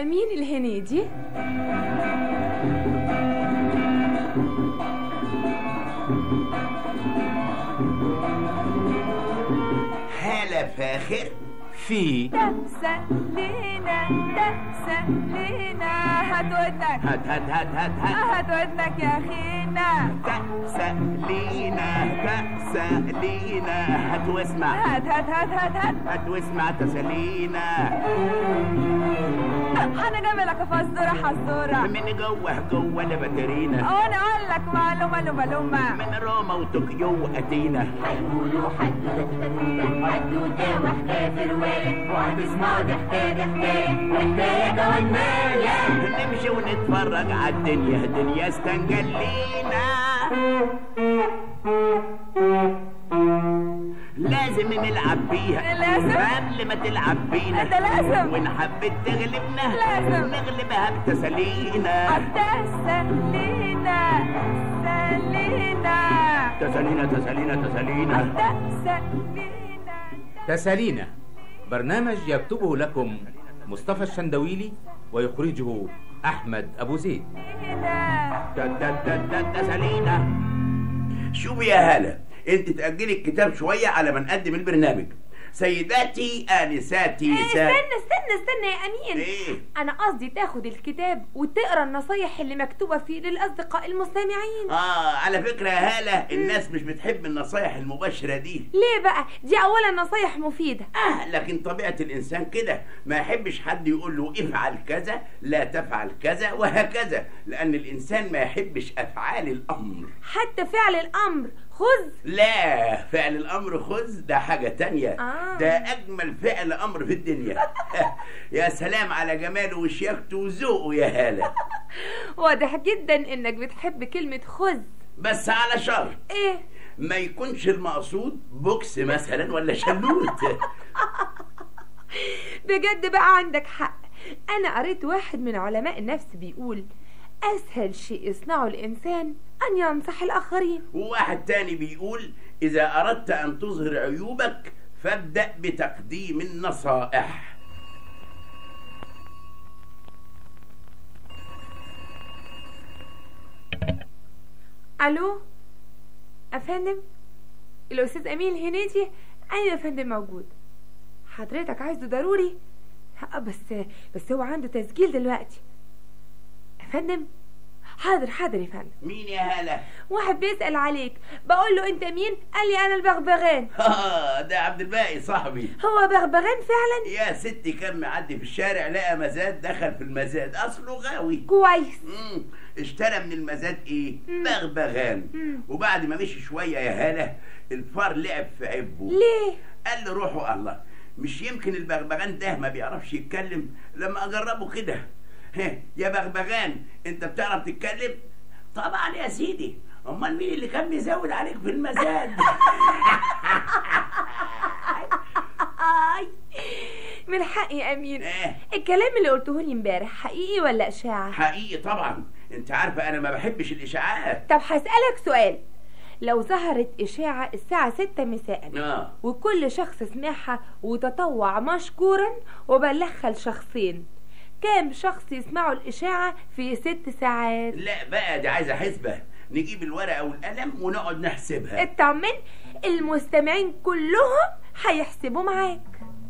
أمين الهنيدي هالة فاخر في تسلينا تسلينا هات ودنك هات هات هات هات هات هات ودنك يا أخينا تسلينا تسلينا هات واسمع هات هات هات هات هات هات واسمع تسلينا أنا جايبلك فزورة حزورة من جوه جوه لبترينا وأنا أقول لك معلومة لومة لومة من روما وطوكيو واتينا هيقولوا حدوتة حدوتة حدوتة وحكاية في رواية وهتسمعوا دي حكاية دي حكاية وحكاية كوناية نمشي ونتفرج على الدنيا دنيا استنجلينا لازم نلعب بيها لازم. قبل ما تلعب بينا ده لازم. وان حبيت تغلبنا لازم. نغلبها بتسالينا تسلينا سلينا تسالينا تسالينا تسالينا تسلينا تسالينا برنامج يكتبه لكم مصطفى الشندويلي ويخرجه أحمد أبو زيد تسالينا شوفي يا هلا انت تأجلي الكتاب شوية على ما نقدم البرنامج سيداتي آنساتي إيه، سا... استنى استنى استنى يا امين ايه انا قصدي تاخد الكتاب وتقرا النصايح اللي مكتوبه فيه للاصدقاء المستمعين اه على فكرة يا هالة الناس مش بتحب النصايح المباشرة دي ليه بقى دي اولا نصايح مفيده اه لكن طبيعة الانسان كده ما يحبش حد يقول له افعل كذا لا تفعل كذا وهكذا لان الانسان ما يحبش افعال الامر حتى فعل الامر خذ لا فعل الامر خذ ده حاجة تانية آه. ده اجمل فعل امر في الدنيا يا سلام على جماله وشياكته وذوقه يا هالة واضح جدا انك بتحب كلمه خذ بس على شرط ايه ما يكونش المقصود بوكس مثلا ولا شلوت بجد بقى عندك حق انا قريت واحد من علماء النفس بيقول اسهل شيء يصنعه الانسان ان ينصح الاخرين وواحد تاني بيقول إذا أردت أن تظهر عيوبك فابدأ بتقديم النصائح الو افندم الاستاذ امين الهنيدي ايوه يا فندم موجود حضرتك عايزه ضروري اه بس بس هو عنده تسجيل دلوقتي افندم حاضر حاضر يا فندم مين يا هلا؟ واحد بيسأل عليك بقول له انت مين قال لي انا البغبغان آه ده عبد الباقي صاحبي هو بغبغان فعلا يا ستي كان معدي في الشارع لقى مزاد دخل في المزاد أصله غاوي كويس مم. اشترى من المزاد ايه بغبغان وبعد ما مشي شوية يا هلا الفار لعب في عبه ليه قال له روحوا الله مش يمكن البغبغان ده ما بيعرفش يتكلم لما اجربه كده ها يا بغبغان انت بتعرف تتكلم طبعا يا سيدي امال مين اللي كان بيزود عليك في المزاد آي. من حقي يا امين إيه؟ الكلام اللي قلته لي امبارح حقيقي ولا اشاعه حقيقي طبعا انت عارفه انا ما بحبش الاشاعات طب هسألك سؤال لو ظهرت إشاعة الساعة ستة مساء اه وكل شخص سمعها وتطوع مشكورا وبلغها لشخصين كام شخص يسمعوا الإشاعة في ست ساعات لا بقى دي عايزه حسبه نجيب الورقه والقلم ونقعد نحسبها اطمن المستمعين كلهم هيحسبوا معاك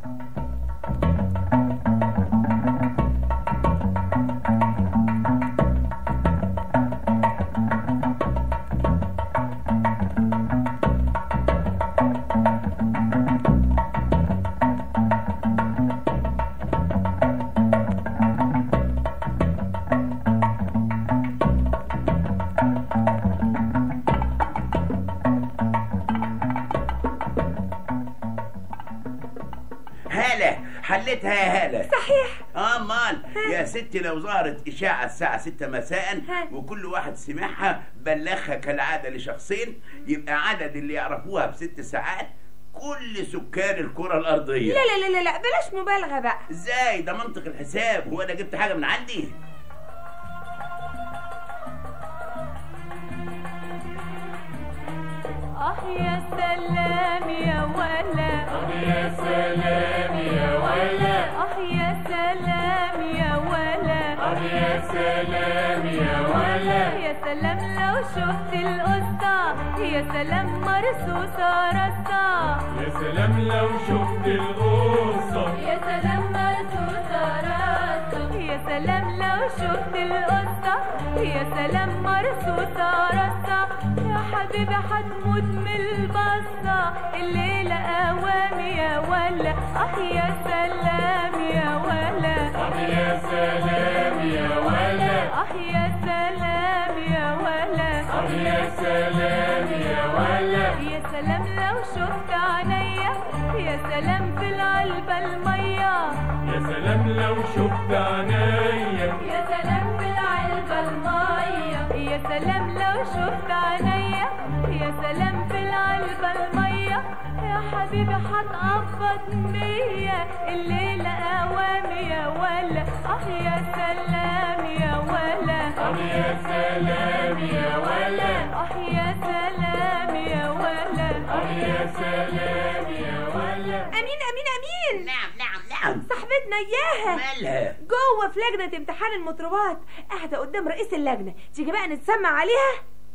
هالة حلتها يا هالة صحيح اه مال يا ستي لو ظهرت إشاعة الساعة 6 مساء ها. وكل واحد سمعها بلغها كالعادة لشخصين يبقى عدد اللي يعرفوها في ست ساعات كل سكان الكرة الأرضية لا لا لا لا, لا بلاش مبالغة بقى ازاي ده منطق الحساب هو انا جبت حاجة من عندي آه يا سلام يا ولا يا سلام يا ولا آه يا سلام يا ولا يا سلام يا ولا يا سلام لو شفت القصة يا سلام مرصوصة رصة يا سلام لو شفت القصة يا سلام مرصوصة رصة يا سلام لو شفت القصة يا سلام مرصوصة رصة يا حبيبي هتموت من البصة الليلة قوامي يا ولا اه يا سلام يا ولا يا سلام يا ولا اه يا سلام يا ولا يا سلام يا ولا يا سلام لو شفت عينيا يا سلام في العلبة المية يا سلام لو شفت عينيا يا سلام في العلبة المية يا سلام لو شفت عينيا يا سلام في العلبة المية يا حبيبي هتقبض مية الليلة قوامي يا ولا اه يا سلام يا ولا يا سلام يا ولا اه يا سلام يا ولا يا سلام يا ولا امين امين امين نعم نعم نعم صاحبتنا اياها مالها جوه في لجنه امتحان المطربات قاعده قدام رئيس اللجنه تيجي بقى نتسمع عليها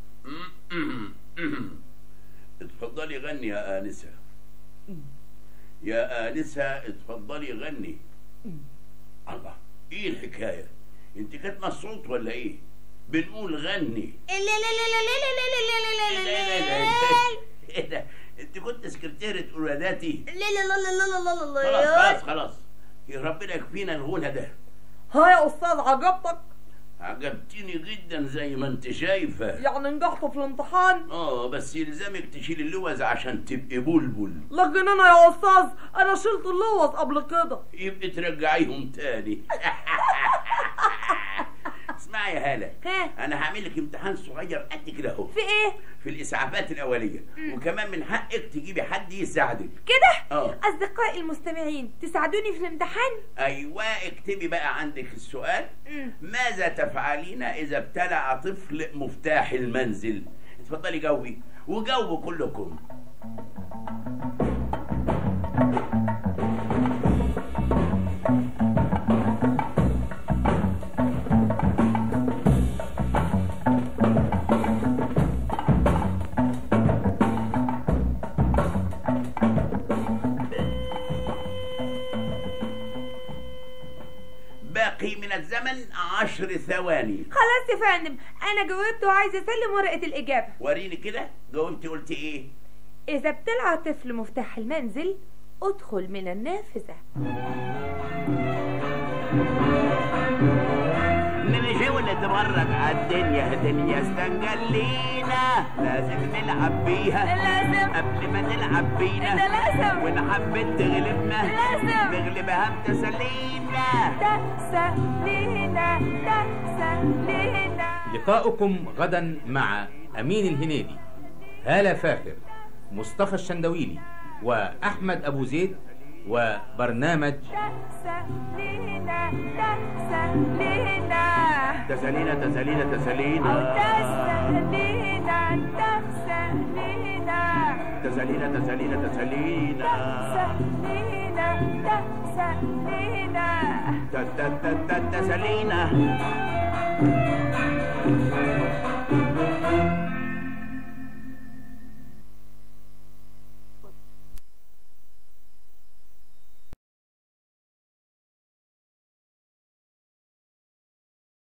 اتفضلي غني يا آنسة يا آنسة اتفضلي غني الله ايه الحكاية انت كاتمة الصوت ولا ايه بنقول غني ايه ده ايه ده ايه ده ايه ده انت كنت سكرتيرة اولاداتي خلاص خلاص خلاص يا ربنا يكفينا الغنى ده ها يا استاذ عجبتك عجبتيني جدا زي ما انت شايفة يعني نجحت في الامتحان اه بس يلزمك تشيل اللوز عشان تبقي بلبل لكن انا يا استاذ انا شلت اللوز قبل كده يبقى ترجعيهم تاني اسمعي يا هالة ها انا هعمل لك امتحان صغير قد كده اهو في ايه في الاسعافات الاوليه وكمان من حقك تجيبي حد يساعدك كده اه اصدقائي المستمعين تساعدوني في الامتحان ايوه اكتبي بقى عندك السؤال مم. ماذا تفعلين اذا ابتلع طفل مفتاح المنزل اتفضلي جاوبي وجاوبوا كلكم باقي من الزمن عشر ثواني خلاص يا فندم انا جاوبت وعايزه اسلم ورقه الاجابه وريني كده جاوبتي قلتي ايه اذا ابتلع طفل مفتاح المنزل ادخل من النافذه نمشي ونتفرج على الدنيا دنيا استنجلينا لازم نلعب بيها لازم قبل ما نلعب بينا ده لازم وإن حبت تغلبنا لازم. نغلبها بتسلينا تسلينا تسلينا لقاؤكم غدا مع أمين الهنيدي هالة فاخر مصطفى الشندويلي وأحمد أبو زيد وبرنامج تسلينا تسلينا تسلينا تسلينا أو تسلينا تسلينا تسلينا تسلينا تسلينا تسلينا تسلينا تسلينا ت- ت- ت- ت- تسلينا